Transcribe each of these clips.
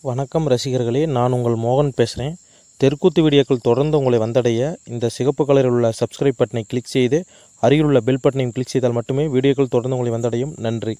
வணக்கம் ரசிகர்களே நான் உங்கள் மோகன் பேசுகிறேன் தெற்குத்து வீடியோக்கள் தொடர்ந்து உங்களை வந்தடைய இந்த சிகப்பு கலரில் உள்ள சப்ஸ்கிரைப் பட்டனை கிளிக் செய்து அருகில் உள்ள பெல் பட்டனையும் கிளிக் செய்தால் மட்டுமே வீடியோக்கள் தொடர்ந்து உங்களை வந்தடையும் நன்றி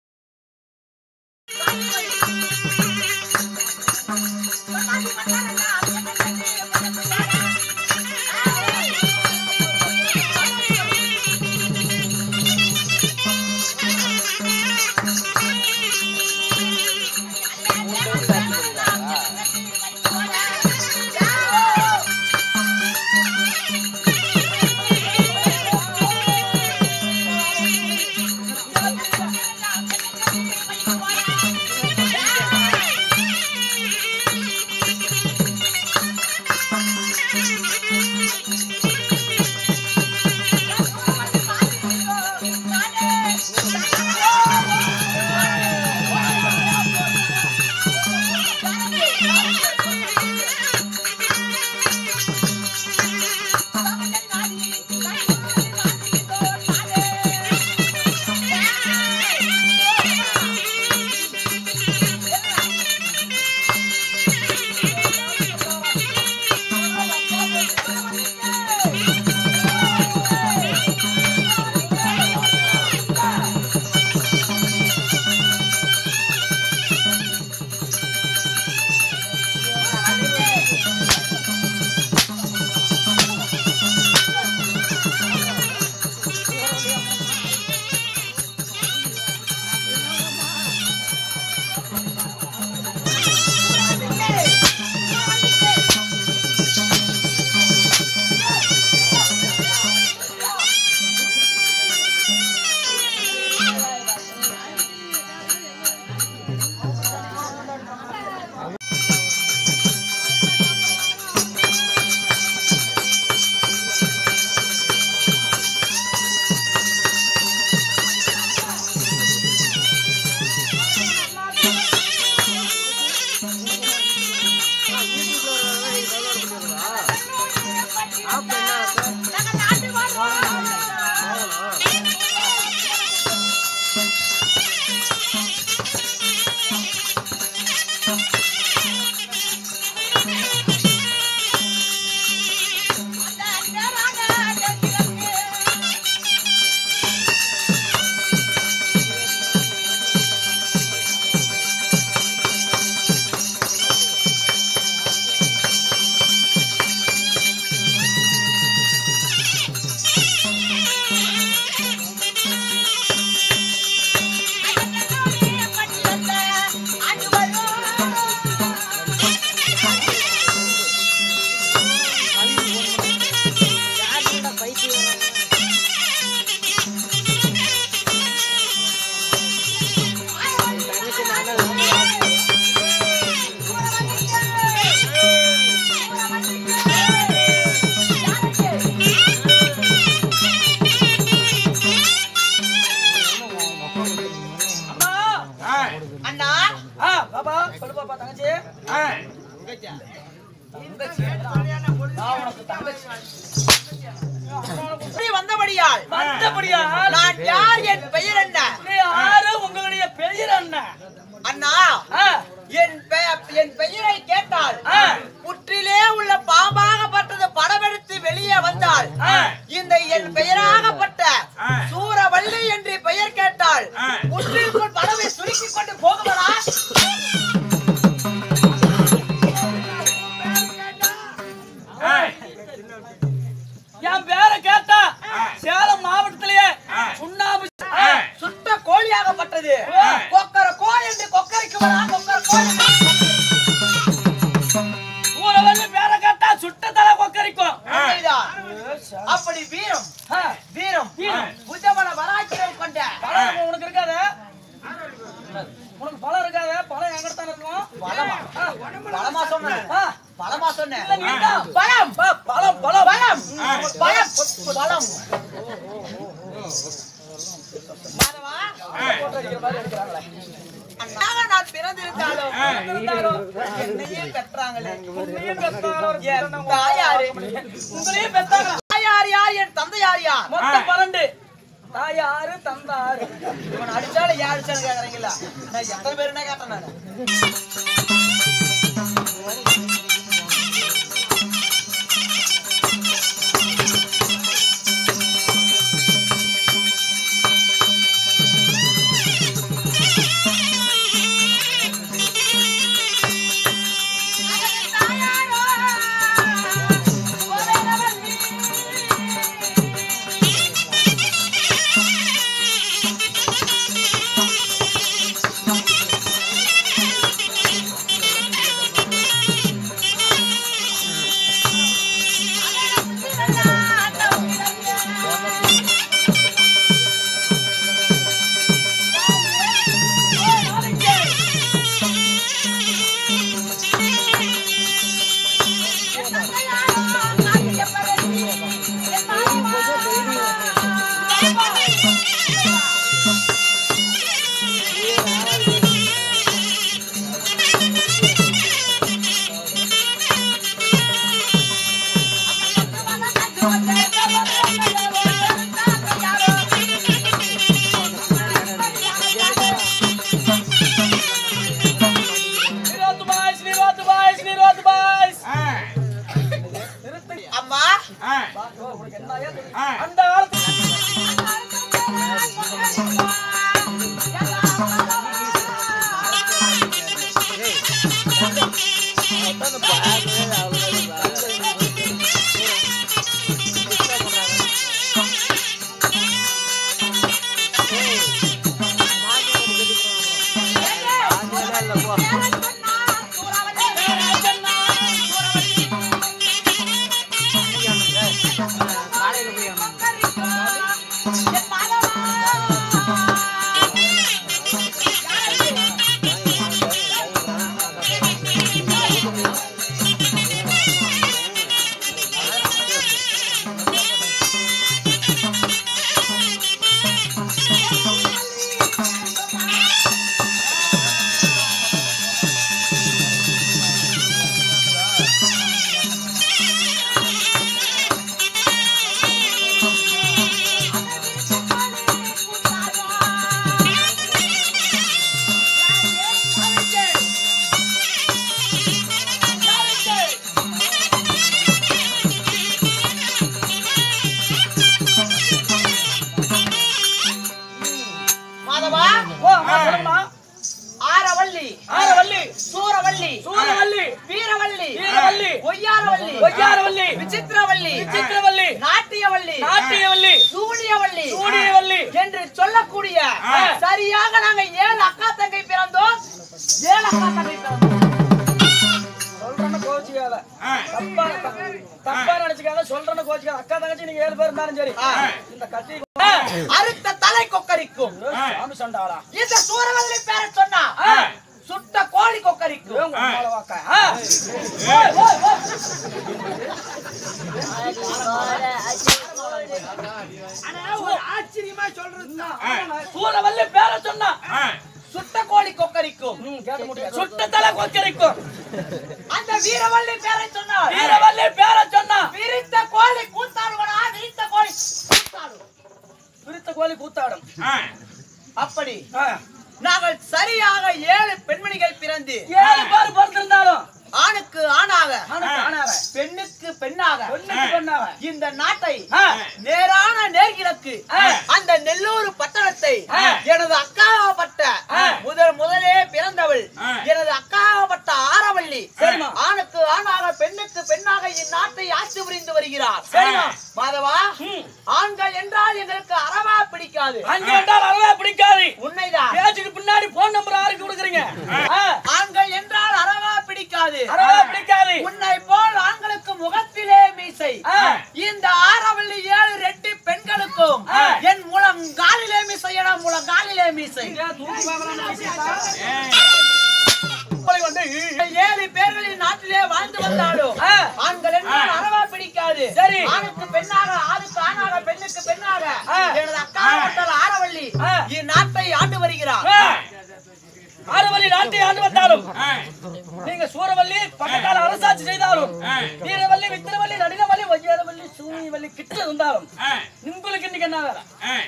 அண்ணா ஆ, பாப்பா சொல்லு பாப்பா தங்கச்சி நான் உனக்கு தங்கச்சி இப்படி வந்தபடியால் மத்தபடியா நான் யார் என் பெயர் என்ன நீ யாரு உங்களுடைய பெயர் என்ன அண்ணா ஆ, என் பெ- என் பெயரை கேட்டால் ஆ. புற்றிலே உள்ள பாம்பாகப்பட்டது படமெடுத்து வெளியே வந்தால் ஆ. இந்த என் பெயராகப்பட்ட சூரவள்ளி என்று பெயர் கேட்டால் புற்றிற்குள் படவை சுருக்கிக் கொண்டு போகுமடா என் பேரை கேட்டா சேலம் மாவட்டத்திலேயே சுண்ணாம்பு ஆ, சுட்ட கோழியாகப்பட்டது கொக்கர கோ என்று கொக்கரிக்குமடா கொக்கர கோ என்று. ஊரை வந்து பேரை கேட்டா சுட்ட தலை கொக்கரிக்கும் உண்மைதான். அப்படி வீரம் ஆ, வீரம் வீரம். புஜமன வராக்கிரம் கொண்ட பழம் இருக்கும், உனக்கு இருக்காத உனக்கு பழம் இருக்காத பழம் எங்கிட்ட தானே இருக்கும் பலமா பலமா சொன்னேன் ஆ, பலமா சொன்னேன் இல்ல, நீதான். பலம் பழம் பழம் பலம் பலம் பலம் மாதவா, அண்ணாக நான் பிறந்திருந்தாலும் என்னையே பெற்றாங்களே என் தாயாரு உங்களையும் பெத்தாங்க தாயார் யார் என் தந்தை யார் யார் மொத்தம் பன்னெண்டு தாயாரு தந்தாரு இவன் அடிச்சாலும் ஏன் அடிச்சாலும் கேக்குறீங்களா நான் எத்தனை பேருன்னா கேட்டேன் நானு மாதவா ஓ அம்மா சொல்லுமா ஆரவள்ளி ஆரவள்ளி சூரவள்ளி சூரவள்ளி வீரவள்ளி வீரவள்ளி ஒய்யாரவள்ளி ஒய்யாரவள்ளி விசித்திரவள்ளி சித்திரவள்ளி நாட்டியவள்ளி நாட்டியவள்ளி சூனியவள்ளி சூடியவள்ளி என்று சொல்லக்கூடிய சரியாக நாங்க ஏழு அக்கா தங்கை பிறந்தோம் ஏழு அக்கா தங்கை பிறந்தோம் சொல்றேன்னு கோச்சிக்காத தப்பா தப்பா நினைச்சுக்காத சொல்றேன்னு கோச்சிக்காத அக்கா தங்கச்சி நீங்க ஏழு பேர் இருந்தாலும் சரி இந்த கத்தி அறுத்த தலை கொக்கரிக்கும் சாமி சண்டாளா இந்த சூரவள்ளி பேரை சொன்னா சுட்ட கோழி கொக்கரிக்கும் உங்க அம்மால வாக்கா ஆச்சரியமா சொல்றதுதான் சூரவல்லி பேர சொன்னா சுட்ட கோழி கொக்கரிக்கும் ம், கேட்க முடியாது சுட்ட தலை கொக்கரிக்கும் அந்த வீரவள்ளி பேரை சொன்னால் வீரவல்லி பேர சொன்னா விரித்த கோழி கூத்தாடுவனா விரித்த கோழி கூத்தாடும் விருத்த கோழி கூத்தாடும் அப்படி ஆ. நாங்கள் சரியாக ஏழு பெண்மணிகள் பிறந்து ஏழு பேர் பிறந்திருந்தாலும் ஆணுக்கு ஆணாக ஆணுக்கு ஆணாக பெண்ணுக்கு பெண்ணாக பெண்ணுக்கு பெண்ணாக இந்த நாட்டை ஆ. நேரான நேர்கிழக்கு ஆ. அந்த நெல்லூர் பட்டணத்தை ஆ. எனது அக்காவப்பட்ட ஆ. முதல் முதலே பிறந்தவள் எனது அக்காவப்பட்ட ஆரவள்ளி சரிம்மா. ஆணுக்கு ஆணாக பெண்ணுக்கு பெண்ணாக இந்நாட்டை ஆட்சி புரிந்து வருகிறார் சரிம்மா. மாதவா ம். ஆண்கள் என்றால் எங்களுக்கு அறவா பிடிக்காது அங்க என்றால் அறவே பிடிக்காது உண்மைதான் பேச்சுக்கு பின்னாடி போன் நம்பர் யாருக்கு கொடுக்குறீங்க ஆ. ஆண்கள் என்றால் அறவா பிடிக்காது அறவே பிடிக்காது உன்னை போல் ஆண்களுக்கு முகத்திலே மீசை ஆ. இந்த ஆரவள்ளி ஏழு ரெட்டி பெண்களுக்கும் ஆ. என் முழங்காலிலே மீசை என முழங்காலிலே மீசை தூக்கி பார்க்கலாம்னு நினைச்சீங்களா? உங்களை வந்து ஏழு பேர்களின் நாட்டிலே வாழ்ந்து வந்தாலும் ஆ. ஆண்கள் என்றால் அறவா பிடிக்காது சரி. ஆணுக்கு பெண்ணாக ஆணுக்கு ஆணாக பெண்ணுக்கு பெண்ணாக ஆ. எனது அக்கா மட்டல் ஆரவள்ளி ஆ. இந்நாட்டை ஆண்டு வருகிறார் ஆ. ஆரவல்லி நாட்டை ஆண்டு வந்தாலும் நீங்க சூரவல்லி பக்கத்தால அரசாட்சி செய்தாலும் வீரவல்லி வித்திரவல்லி நடினவல்லி ஒய்யாரவல்லி சூனிவல்லி கிட்ட இருந்தாலும் உங்களுக்கு இன்னைக்கு என்ன வேலை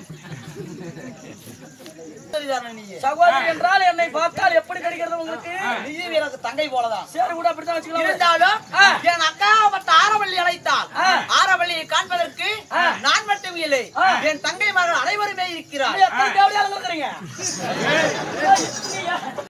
சரிதானே நீ சகோதரி என்றால் என்னை பார்த்தால் எப்படி கிடைக்கிறது உங்களுக்கு நீயும் எனக்கு தங்கை போலதான் சரி கூட அப்படித்தான் வச்சுக்கலாம் இருந்தாலும் ஆ. என் அக்கா மற்ற ஆரவள்ளி அழைத்தால் ஆ. ஆரவள்ளியை காண்பதற்கு ஆ. நான் மட்டும் இல்லை ஆ. என் தங்கை மகள் அனைவருமே இருக்கிறார் நீ எத்தனை தேவையாளங்க இருக்கிறீங்க